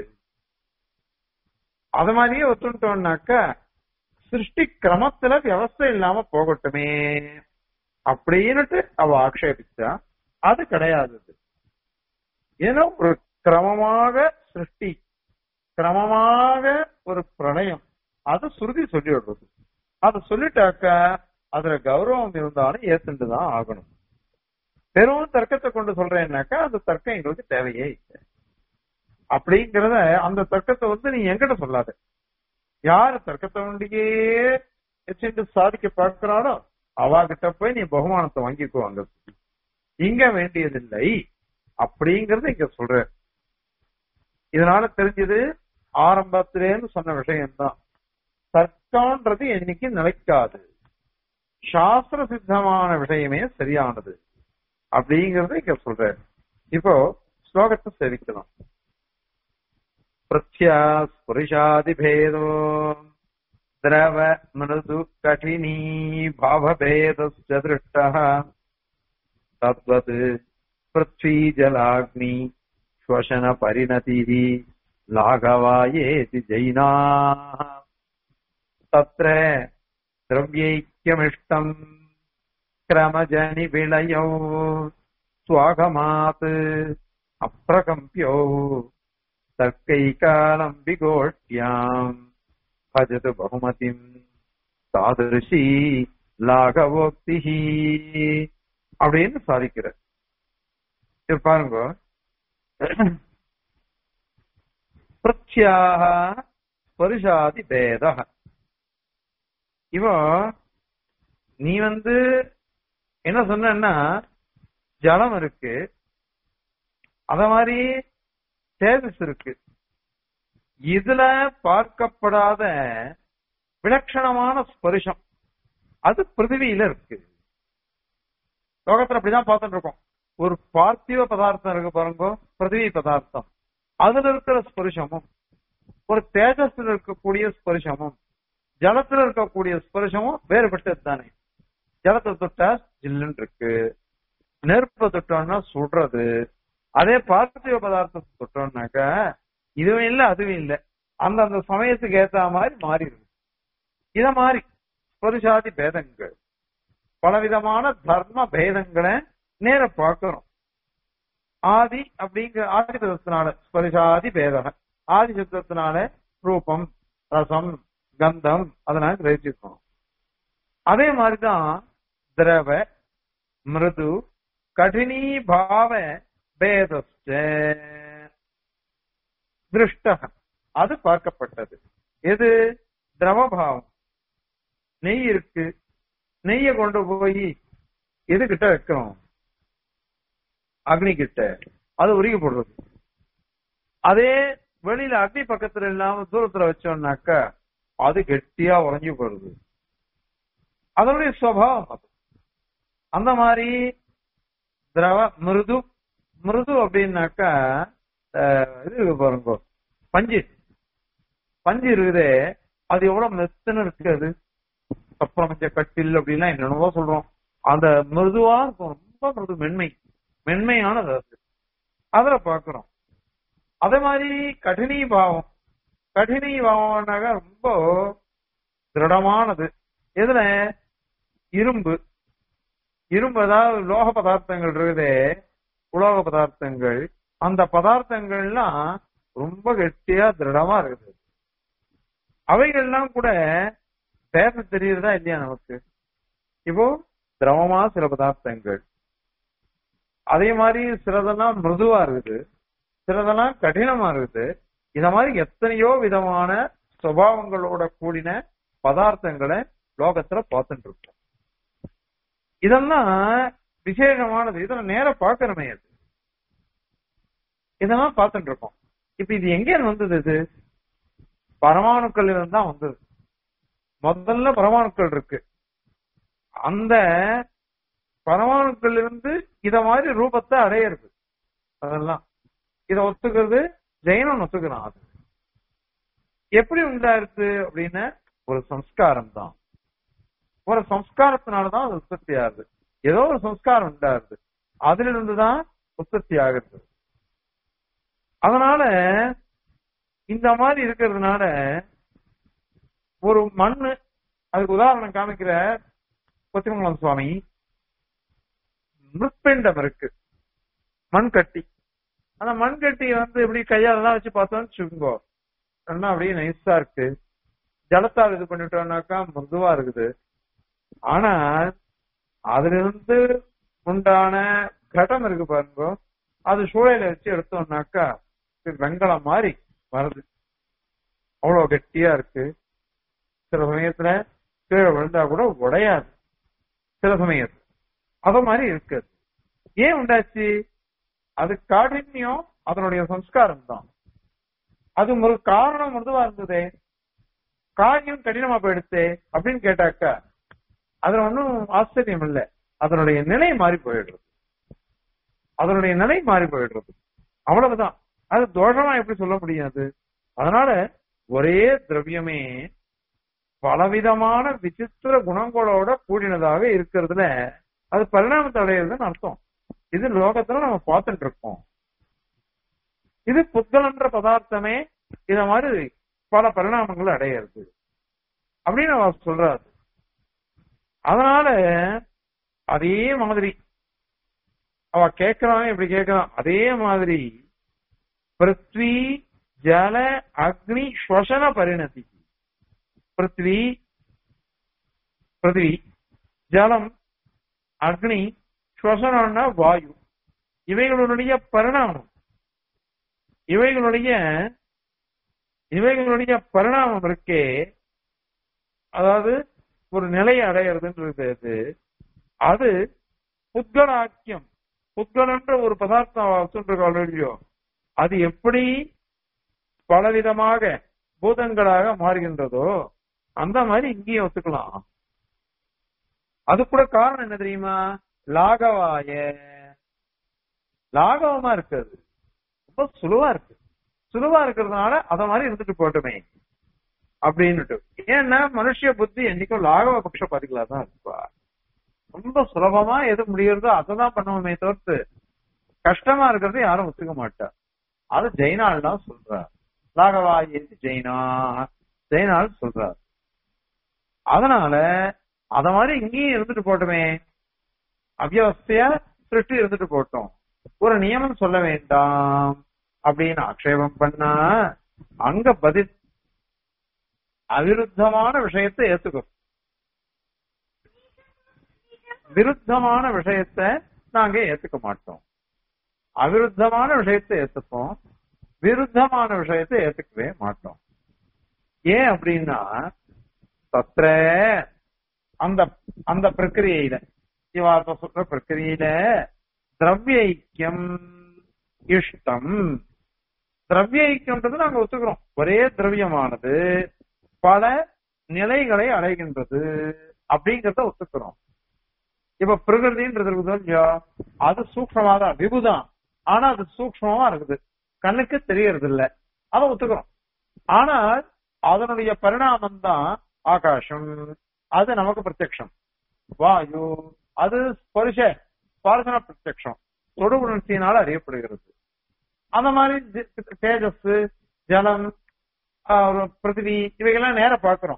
அது மாதிரியே ஒத்துட்டோம்னாக்க சிருஷ்டி கிரமத்துல வியவஸ்தை இல்லாம போகட்டுமே அப்படின்னுட்டு அவ ஆக்ஷேபிச்சா அது கிடையாது ஏன்னா ஒரு கிரமமாக சிருஷ்டி கிரமமாக ஒரு பிரளயம் அது சுருதி சொல்லி விடுறது அது சொல்லிட்டாக்க அதுல கௌரவம் இருந்தாலும் ஏத்துட்டு தான் ஆகணும் வெறும் தர்க்கத்தை கொண்டு சொல்றேன்னாக்கா அந்த தர்க்கம் எங்களுக்கு தேவையே இல்லை அப்படிங்கிறத அந்த தர்க்கத்தை வந்து நீ எங்கிட்ட சொல்லாத யாரு தர்க்கத்தை ஒண்டியே வச்சுட்டு சாதிக்க பார்க்கிறாரோ அவாகிட்ட போய் நீ பகுமானத்தை வாங்கிக்கோ அங்க இங்க வேண்டியதில்லை அப்படிங்கறத இங்க சொல்ற இதனால தெரிஞ்சது ஆரம்பத்திலேன்னு சொன்ன விஷயம்தான் தர்க்கம்ன்றது என்னைக்கு நிலைக்காது சாஸ்திர சித்தமான விஷயமே சரியானது அப்படிங்கறத இங்க சொல்ற இப்போ ஸ்லோகத்தை சேவிக்கலாம் பிரத்யா ஸ்புரிஷாதிபேதோ திரவ மிருது கடினீ பாவபேதஸ்ய திருஷ்டः தத்வத் पृथ्वी जलाग्नि श्वसन परिणतिः लाघवायेति जैनाः तत्र द्रव्यैक्यमिष्टम् क्रमजनिविलयौ स्वागमात् अप्रकम्प्यौ तर्कैकालम्बिगोष्ठ्याम् भजतु बहुमतिम् तादृशी லாகவோக்திஹி அப்படின்னு சாதிக்கிறார் இது பாருங்க பிரத்யாக ஸ்பரிசாதி பேத இவன் நீ வந்து என்ன சொன்னா ஜலம் இருக்கு அத மாதிரி தேஜஸ் இருக்கு இதுல பார்க்கப்படாத விலட்சணமான ஸ்பரிசம் அது பிருத்திவியில இருக்கு லோகத்துல அப்படிதான் பார்த்துட்டு இருக்கோம் ஒரு பார்த்திவ பதார்த்தம் இருக்கு பாருங்க பிருத்திவி பதார்த்தம் அதுல இருக்கிற ஸ்பரிசமும் ஒரு தேஜஸ்ல இருக்கக்கூடிய ஸ்பரிசமும் ஜலத்துல இருக்கக்கூடிய ஸ்பரிசமும் வேறுபட்டது தானே ஜலத்தை தொட்டா ஜில்லுன்னு இருக்கு நெருப்பை தொட்டோம்னா சுடுறது அதே பார்த்திவ பதார்த்தத்தை தொட்டோம்னாக்கா இதுவும் இல்ல அதுவும் இல்ல அந்தந்த சமயத்துக்கு ஏத்த மாதிரி மாறிடுது இத மாதிரி ஸ்பரிசாதி பேதங்கள் பலவிதமான தர்ம பேதங்களை நேர பார்க்கிறோம் ஆதி அப்படிங்கிற ஆதி சப்தத்தினால ஸ்பரிசாதி பேதம் ஆதி சப்தத்தினால ரூபம் ரசம் கந்தம் அதனால கிரகிச்சிருக்கணும் அதே மாதிரிதான் திரவ மிருது கடினி பாவ பேதஸ்ட திருஷ்டக அது பார்க்கப்பட்டது எது திரவபாவம் நெய் இருக்கு நெய்ய கொண்டு போய் எது கிட்ட வைக்கிறோம் அக்னி கிட்ட அது உருகி போடுறது அதே வெளியில அக்னி பக்கத்துல இல்லாம தூரத்துல வச்சோம்னாக்கா அது கெட்டியா உறைஞ்சு போடுது அதனுடைய சுவாவம் அது அந்த மாதிரி திரவ மிருது மிருது அப்படின்னாக்கா அஹ், இது இருக்கு பாருங்க பஞ்சு பஞ்சு இருக்குதே அது எவ்வளவு மெத்துன்னு இருக்கு அது சப்ரமஞ்ச கட்டில் அப்படின்னா என்னென்னவோ சொல்றோம் அந்த மிருதுவா இருக்கும் ரொம்ப மிருது மென்மை மென்மையானது அது அதுல பாக்குறோம் அதே மாதிரி கடினி பாவம் கடினி பாவம்னாக்க ரொம்ப திருடமானது எதுல இரும்பு இரும்பு அதாவது லோக பதார்த்தங்கள் இருக்குதே உலோக பதார்த்தங்கள் அந்த பதார்த்தங்கள்லாம் ரொம்ப கெட்டியா திருடமா இருக்குது அவைகள்லாம் கூட பேச தெரியுறதா இல்லையா நமக்கு இப்போ திரவமா சில பதார்த்தங்கள் அதே மாதிரி சிலதெல்லாம் மிருதுவா இருக்குது சிலதெல்லாம் கடினமா இருக்குது இத மாதிரி எத்தனையோ விதமான சுபாவங்களோட கூடின பதார்த்தங்களை லோகத்துல பார்த்துட்டு இருக்கோம் இதெல்லாம் விசேஷமானது இதெல்லாம் நேர பார்க்கணுமே அது இதெல்லாம் பார்த்துட்டு இருக்கோம் இப்ப இது எங்க வந்தது இது பரமாணுக்கள் தான் வந்தது முதல்ல பரமாணுக்கள் இருக்கு அந்த பரமாணுக்கள் இருந்து இத மாதிரி ரூபத்தை அடையிறது அதெல்லாம் இத ஒத்துக்கிறது ஜெயனன் ஒத்துக்கிறான் அது எப்படி உண்டாயிருது அப்படின்னு ஒரு சம்ஸ்காரம் தான் ஒரு சம்ஸ்காரத்தினாலதான் அது உற்பத்தி ஆகுது ஏதோ ஒரு சம்ஸ்காரம் உண்டாருது அதுல இருந்துதான் உற்பத்தி ஆகுது அதனால இந்த மாதிரி இருக்கிறதுனால ஒரு மண்ணு அதுக்கு உதாரணம் காமிக்கிற கொத்திமங்கலம் சுவாமி மிருத்பிண்டம் இருக்கு மண்கட்டி அந்த மண்கட்டி வந்து எப்படி கையால தான் வச்சு பார்த்தோம்னு வச்சுக்கோங்க நல்லா அப்படியே நைஸா இருக்கு ஜலத்தால் இது பண்ணிட்டோம்னாக்கா மிருதுவா இருக்குது ஆனா அதுல இருந்து உண்டான கடம் இருக்கு பாருங்க அது சூழல வச்சு எடுத்தோம்னாக்கா இது வெங்கலம் மாதிரி வருது அவ்வளவு கெட்டியா இருக்கு சில சமயத்துல கீழே விழுந்தா கூட உடையாது சில சமயத்துல அத மாதிரி இருக்கு அது. ஏன் உண்டாச்சு அது காഠின்யம் அதனுடைய சம்ஸ்காரம் தான் அது ஒரு காரணம் மிருதுவா இருந்ததே காரியம் கடினமா போயிடுச்சு அப்படின்னு கேட்டாக்கா அதுல ஒன்றும் ஆச்சரியம் இல்லை அதனுடைய நிலை மாறி போயிடுறது அதனுடைய நிலை மாறி போயிடுறது அவ்வளவுதான் அது தோஷமா எப்படி சொல்ல முடியாது அதனால ஒரே திரவியமே பலவிதமான விசித்திர குணங்களோட கூடினதாக இருக்கிறதுல அது பரிணாமத்தை அடையிறதுன்னு அர்த்தம் இது லோகத்துல நம்ம பார்த்துட்டு இருக்கோம் இது புத்தலன்ற பதார்த்தமே இத மாதிரி பல பரிணாமங்கள் அடையிறது அப்படின்னு அவர் சொல்றாரு அதனால அதே மாதிரி அவ கேட்கறான் இப்படி கேட்கறான் அதே மாதிரி பிருத்வி ஜல அக்னி ஸ்வசன பரிணதி பிருத்வி பிருத்வி ஜலம் அக்னி ஸ்வசனம்னா வாயு இவைகளுடைய பரிணாமம் இவைகளுடைய இவைகளுடைய பரிணாமம் இருக்கே அதாவது ஒரு நிலையை அடையிறதுன்றது அது அது புத்கலாக்கியம் புத்கலன்ற ஒரு பதார்த்தம் வச்சுருக்காள் இல்லையோ அது எப்படி பலவிதமாக பூதங்களாக மாறுகின்றதோ அந்த மாதிரி இங்கேயும் ஒத்துக்கலாம் அது கூட காரணம் என்ன தெரியுமா லாகவாய லாகவமா இருக்கு அது ரொம்ப சுலுவா இருக்கு சுலுவா இருக்கிறதுனால அத மாதிரி இருந்துட்டு போட்டுமே அப்படின்னுட்டு ஏன்னா மனுஷ புத்தி என்னைக்கும் லாகவ பட்ச பதிகளா தான் இருப்பா ரொம்ப சுலபமா எது முடியறதோ அததான் பண்ணுவோமே தவிர்த்து கஷ்டமா இருக்கிறது யாரும் ஒத்துக்க மாட்டா அது ஜெயினால் தான் சொல்றார் லாகவாயேசி ஜெயினா ஜெயினால் சொல்றார் அதனால அத மாதிரி இங்கேயும் இருந்துட்டு போட்டுமே அவ்யவஸ்தையா சிருஷ்டி இருந்துட்டு போட்டோம் ஒரு நியமம் சொல்ல வேண்டாம் அப்படின்னு ஆக்ஷேபம் பண்ணா அங்க பதில் அவிருத்தமான விஷயத்தை ஏத்துக்கும் விருத்தமான விஷயத்தை நாங்க ஏத்துக்க மாட்டோம் அவிருத்தமான விஷயத்தை ஏத்துப்போம் விருத்தமான விஷயத்தை ஏத்துக்கவே மாட்டோம் ஏன் அப்படின்னா தத்திர அந்த அந்த பிரக்கிரியையில இவார்த்த சொல்ற பிரக்கிரியில திரவிய ஐக்கியம் இஷ்டம் திரவிய ஐக்கியம்ன்றது நாங்க ஒத்துக்கிறோம் ஒரே திரவியமானது பல நிலைகளை அடைகின்றது அப்படிங்கறத ஒத்துக்கிறோம் இப்ப பிரகிருதின்றது இருக்குதோ இல்லையோ அது சூக்ஷமா தான் விபுதான் ஆனா அது சூக்ஷமா இருக்குது கண்ணுக்கு தெரியறது இல்ல அதை ஒத்துக்கிறோம் ஆனால் அதனுடைய பரிணாமம் தான் ஆகாசம் அது நமக்கு பிரத்யக்ஷம் வாயு அது ஸ்பர்ஷ ஸ்பர்சன பிரத்யக்ஷம் தொடு உணர்ச்சியினால் அறியப்படுகிறது அந்த மாதிரி ஜ- தேஜஸ் ஜலம் ஆஹ், பிருத்திவி இவைகள்லாம் நேர பார்க்கிறோம்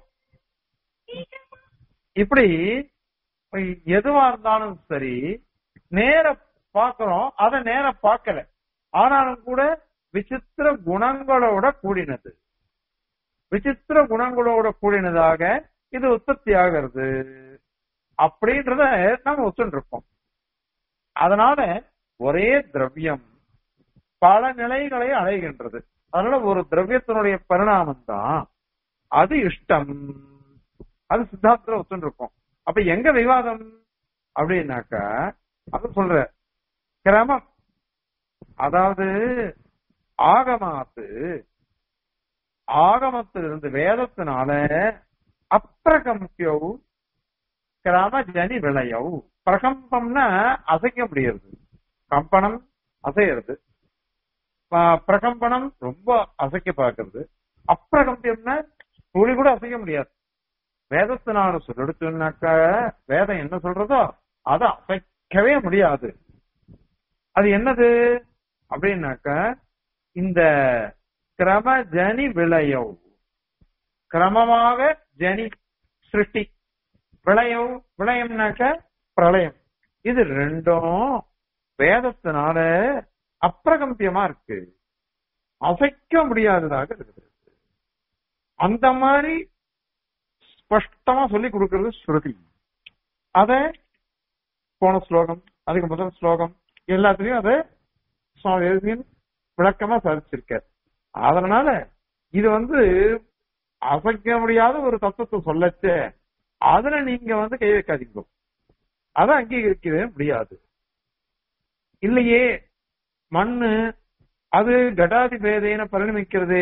இப்படி எதுவா இருந்தாலும் சரி நேர பார்க்கிறோம் அதை நேர பார்க்கல ஆனாலும் கூட விசித்திர குணங்களோட கூடினது விசித்திர குணங்களோட கூடினதாக இது உற்பத்தி ஆகிறது அப்படின்றத நாம ஒத்துட்டு இருக்கோம் அதனால ஒரே திரவியம் பல நிலைகளை அடைகின்றது அதனால ஒரு திரவியத்தினுடைய பரிணாமம் தான் அது இஷ்டம் அது சித்தாந்தத்துல ஒத்துட்டு இருக்கோம் அப்ப எங்க விவாதம் அப்படின்னாக்கா அது சொல்ற கிரமம் அதாவது ஆகமாத்து ஆகமத்திலிருந்து வேதத்தினால அப்பிரகம்பியவு கிரம ஜனி விளையவு பிரகம்பம்னா அசைக்க முடியாது கம்பனம் அசையிறது ப- பிரகம்பனம் ரொம்ப அசைக்க பார்க்கிறது அப்பிரகம்பியம்னா துளி கூட அசைக்க முடியாது வேதத்தினால சொல்லெடுத்துனாக்கா வேதம் என்ன சொல்றதோ அதை அசைக்கவே முடியாது அது என்னது அப்படின்னாக்க இந்த கிரம ஜனி விளையவு கிரமமாக ஜனி சிருஷ்டி விளையவு விளையம்னாக்க பிரளயம் இது ரெண்டும் வேதத்தினால அப்பிரகம்பியமா இருக்கு அசைக்க முடியாததாக இருக்குது அந்த மாதிரி ஸ்பஷ்டமா சொல்லி கொடுக்கிறது ஸ்ருதி அத போன ஸ்லோகம் அதுக்கு முதல் ஸ்லோகம் எல்லாத்துலயும் அதை சுவாமி தேசிகன் விளக்கமா சாதிச்சிருக்கார் அதனால இது வந்து அசைக்க முடியாத ஒரு தத்துவத்தை சொல்லச்சே அதுல நீங்க வந்து கை வைக்காதீங்க அதை அங்கீகரிக்கவே முடியாது இல்லையே மண்ணு அது கடாதி பேதேன பரிணமிக்கிறதே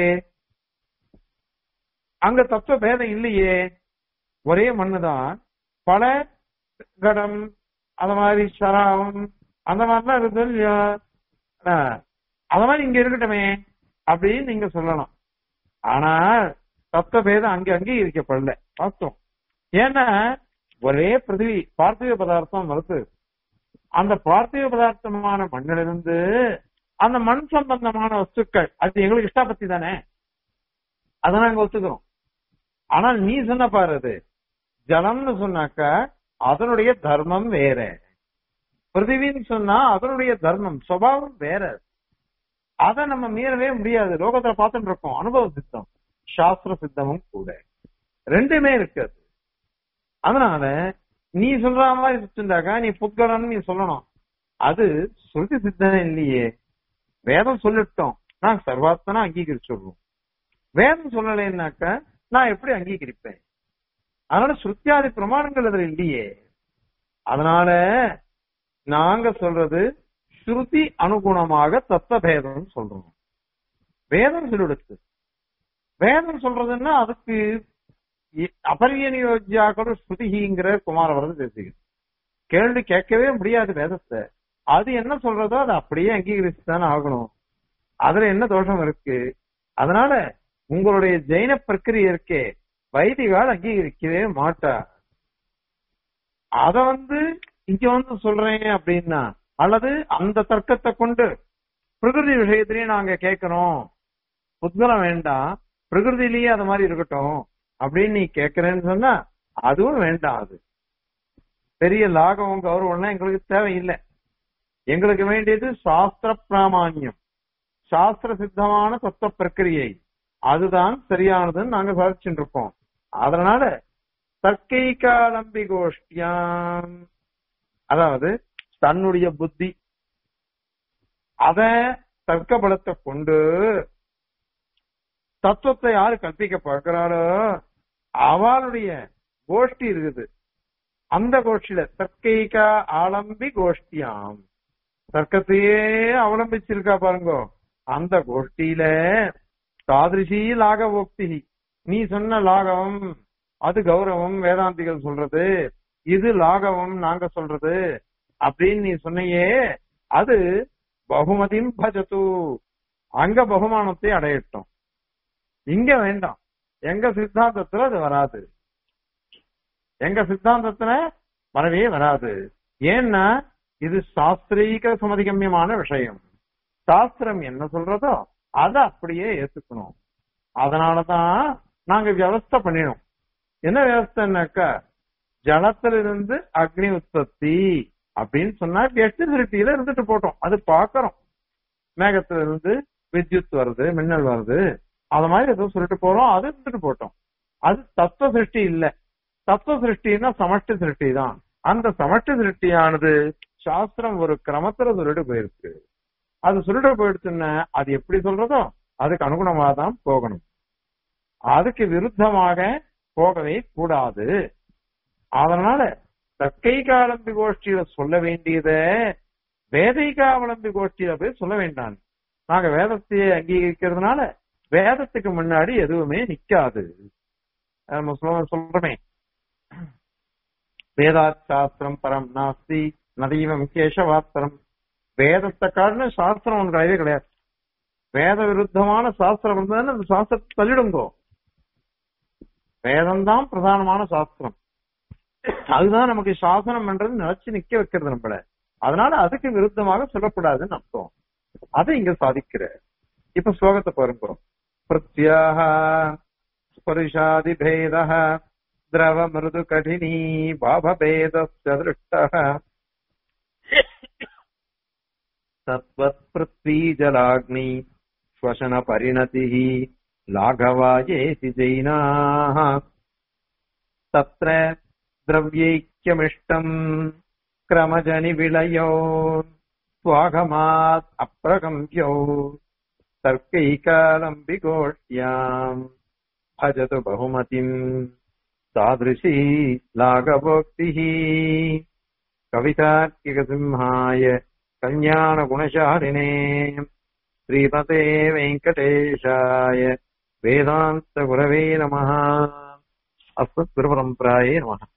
அங்க தத்துவ பேதம் இல்லையே ஒரே மண்ணுதான் பல கடம் அந்த மாதிரி சராவம் அந்த மாதிரிலாம் இருக்குது இல்லையா ஆஹ், அந்த மாதிரி இங்க இருக்கட்டுமே அப்படின்னு நீங்க சொல்லலாம் ஆனா தத்துவ பேதம் அங்க அங்கீகரிக்கப்படல வாஸ்தவம் ஏன்னா ஒரே பிருத்திவி பார்த்திவ பதார்த்தம் வருது அந்த பார்த்திவ பதார்த்தமான மண்ணிலிருந்து அந்த மண் சம்பந்தமான வஸ்துக்கள் அது எங்களுக்கு இஷ்டப்பத்தி தானே அதை நாங்க ஒத்துக்கிறோம் ஆனால் நீ சொன்ன பாரு அது ஜலம்னு சொன்னாக்க அதனுடைய தர்மம் வேற பிருத்திவின்னு சொன்னா அதனுடைய தர்மம் சுபாவம் வேற அதை நம்ம மீறவே முடியாது லோகத்துல பார்த்துட்டு இருக்கோம் அனுபவ சித்தம் சாஸ்திர சித்தமும் கூட ரெண்டுமே இருக்கு அது அதனால நீ சொல்ற மாதிரி வச்சிருந்தாக்கா நீ புத்கலன்னு நீ சொல்லணும் அது ஸ்ருதி சித்தம் இல்லையே வேதம் சொல்லிட்டோம் நான் சர்வாத்தனா அங்கீகரிச்சுடுறோம் வேதம் சொல்லலைன்னாக்க நான் எப்படி அங்கீகரிப்பேன் அதனால ஸ்ருத்தியாதி பிரமாணங்கள் அதுல இல்லையே அதனால நாங்க சொல்றது ஸ்ருதி அனுகுணமாக தத்துவபேதம் சொல்றோம் வேதம் சொல்லிடுச்சு வேதம் சொல்றதுன்னா அதுக்கு அபரியனியோஜியாக்கள் ஸ்ருதிங்கிற குமாரவரது பேசுகிறது கேள்வி கேட்கவே முடியாது வேதத்தை அது என்ன சொல்றதோ அதை அப்படியே அங்கீகரிச்சுதானே ஆகணும் அதுல என்ன தோஷம் இருக்கு அதனால உங்களுடைய ஜெயின பிரக்கிரியை இருக்கே வைதிகால் அங்கீகரிக்கவே மாட்டா அத வந்து இங்க வந்து சொல்றேன் அப்படின்னா அல்லது அந்த தர்க்கத்தை கொண்டு பிரகிருதி விஷயத்திலேயே நாங்க கேட்கணும் புத்கலம் வேண்டாம் பிரகிருதிலேயே அது மாதிரி இருக்கட்டும் அப்படின்னு நீ கேட்கறேன்னு சொன்னா அதுவும் வேண்டாம் அது பெரிய லாகவம் கௌரவம்லாம் எங்களுக்கு தேவையில்லை எங்களுக்கு வேண்டியது சாஸ்திர பிராமான்யம் சாஸ்திர சித்தமான தத்துவ பிரக்கிரியை அதுதான் சரியானதுன்னு நாங்க சாதிச்சுட்டு இருக்கோம் அதனால தற்கைகாலம்பி கோஷ்டியாம் அதாவது தன்னுடைய புத்தி அத தர்க்க பலத்தை கொண்டு தத்துவத்தை யாரு கற்பிக்க பார்க்கிறாளோ அவளுடைய கோஷ்டி இருக்குது அந்த கோஷ்டியில தற்கைகா ஆலம்பி கோஷ்டியாம் தர்க்கத்தையே அவலம்பிச்சிருக்கா பாருங்க அந்த கோஷ்டியில தாதிருஷி லாகவோக்தி நீ சொன்ன லாகவம் அது கௌரவம் வேதாந்திகள் சொல்றது இது லாகவம் நாங்க சொல்றது அப்படின்னு நீ சொன்னையே அது பகுமதியும் பஜத்து அங்க பகுமானத்தை அடையட்டும் இங்க வேண்டாம் எங்க சித்தாந்தத்துல அது வராது எங்க சித்தாந்தத்துல வரவே வராது ஏன்னா இது சாஸ்திரீக சமதிகமியமான விஷயம் சாஸ்திரம் என்ன சொல்றதோ அதை அப்படியே ஏத்துக்கணும் அதனாலதான் நாங்க வியவஸ்தை பண்ணினோம் என்ன வியவஸ்தைன்னாக்கா ஜலத்திலிருந்து அக்னி உற்பத்தி அப்படின்னு சொன்னா எட்டு திருப்தியில இருந்துட்டு போட்டோம் அது பாக்குறோம் மேகத்துல இருந்து வித்யுத் வருது மின்னல் வருது அது மாதிரி ஏதோ சொல்லிட்டு போறோம் அது இருந்துட்டு போட்டோம் அது தத்துவ சிருஷ்டி இல்ல தத்துவ சிருஷ்டின்னா சமஷ்டி சிருஷ்டி தான் அந்த சமஷ்டி சிருஷ்டியானது சாஸ்திரம் ஒரு கிரமத்துல சொல்லிட்டு போயிருக்கு அது சொல்லிட்டு போயிடுச்சுன்னா அது எப்படி சொல்றதோ அதுக்கு அனுகுணமாக தான் போகணும் அதுக்கு விருத்தமாக போகவே கூடாது அதனால தற்கைகாலம்பி கோஷ்டியில சொல்ல வேண்டியத வேதைகாவலம்பி கோஷ்டியில போய் சொல்ல வேண்டாம் நாங்க வேதத்தையே அங்கீகரிக்கிறதுனால வேதத்துக்கு முன்னாடி எதுவுமே நிக்காது நம்ம சொல்ல- சொல்றோமே வேதாத் சாஸ்திரம் பரம் நாஸ்தி நதீவம் கேசவாஸ்திரம் வேதத்தை காட்டின சாஸ்திரம் ஒன்று கிடையவே கிடையாது வேத விருத்தமான சாஸ்திரம் இருந்ததுன்னு அந்த சாஸ்திரத்தை தள்ளிடுங்கோ வேதம் தான் பிரதானமான சாஸ்திரம் அதுதான் நமக்கு சாசனம் பண்றது நினைச்சு நிக்க வைக்கிறது நம்மள அதனால அதுக்கு விருத்தமாக சொல்லக்கூடாதுன்னு அர்த்தம் அதை இங்க சாதிக்கிற இப்ப ஸ்லோகத்தை பாருங்க பிரத்யாக ஸ்பரிஷாதி பேத திரவ மிருது கடினி பாபபேத திருஷ்ட தத்வத் பிருத்வி ஜலாக்னி ஸ்வசன பரிணதி லாகவாயேதி ஜெயினாः तत्र द्रव्यैक्यमिष्टम् क्रमजनि विलयो स्वागमात् अप्रकम्प्यौ तर्कैकालम्बिकोष्ट्याम् भजतु बहुमतिम् तादृशी लाघवोक्तिः कवितार्किकसिंहाय कल्याणगुणशालिने श्रीमते वेङ्कटेशाय वेदान्तगुरवे नमः अस्मद्गुरुपरम्परायै नमः